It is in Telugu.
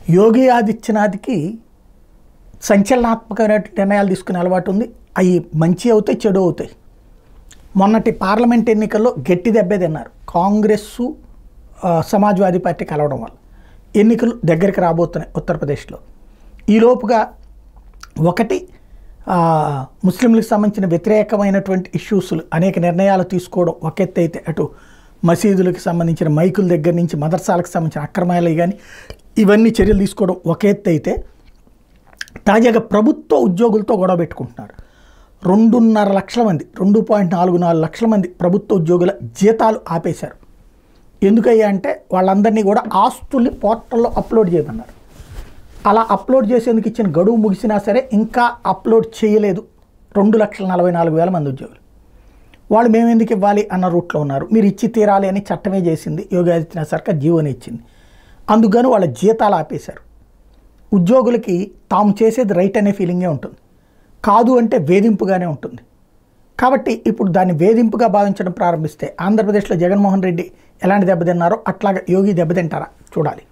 యోగి ఆదిత్యనాథ్కి సంచలనాత్మకమైన నిర్ణయాలు తీసుకునే అలవాటు ఉంది అవి మంచి అవుతాయి చెడు అవుతాయి మొన్నటి పార్లమెంట్ ఎన్నికల్లో గట్టి దెబ్బే తిన్నారు కాంగ్రెస్సు ఆ, సమాజ్వాదీ పార్టీ కలవడం వల్ల ఎన్నికలు దగ్గరికి రాబోతున్నాయి ఉత్తరప్రదేశ్లో ఈలోపుగా ఒకటి ఆ, ముస్లింలకు సంబంధించిన వ్యతిరేకమైనటువంటి ఇష్యూస్లు అనేక నిర్ణయాలు తీసుకోవడం ఒక ఎత్తు అయితే అటు మసీదులకు సంబంధించిన మైకుల దగ్గర నుంచి మదర్సాలకు సంబంధించిన అక్రమాలు కానీ ఇవన్నీ చర్యలు తీసుకోవడం ఒక ఎత్తు అయితే తాజాగా ప్రభుత్వ ఉద్యోగులతో గొడవ పెట్టుకుంటున్నారు రెండున్నర లక్షల మంది రెండు పాయింట్ నాలుగు నాలుగు లక్షల మంది ప్రభుత్వ ఉద్యోగుల జీతాలు ఆపేశారు ఎందుకయ్యా అంటే వాళ్ళందరినీ కూడా ఆస్తుల్ని పోర్టల్లో అప్లోడ్ చేయమన్నారు అలా అప్లోడ్ చేసేందుకు ఇచ్చిన గడువు ముగిసినా సరే ఇంకా అప్లోడ్ చేయలేదు రెండు లక్షల నలభై నాలుగు వేల మంది ఉద్యోగులు వాళ్ళు మేము ఎందుకు ఇవ్వాలి అన్న రూట్లో ఉన్నారు మీరు ఇచ్చి తీరాలి అని చట్టమే చేసింది యోగి ఆదిత్యనాథ్ సర్కార్ జీవోని ఇచ్చింది అందుకని వాళ్ళ జీతాలు ఆపేశారు ఉద్యోగులకి తాము చేసేది రైట్ అనే ఫీలింగే ఉంటుంది కాదు అంటే వేధింపుగానే ఉంటుంది కాబట్టి ఇప్పుడు దాన్ని వేధింపుగా భావించడం ప్రారంభిస్తే ఆంధ్రప్రదేశ్లో జగన్మోహన్ రెడ్డి ఎలాంటి దెబ్బతిన్నారో అట్లాగా యోగి దెబ్బతింటారా చూడాలి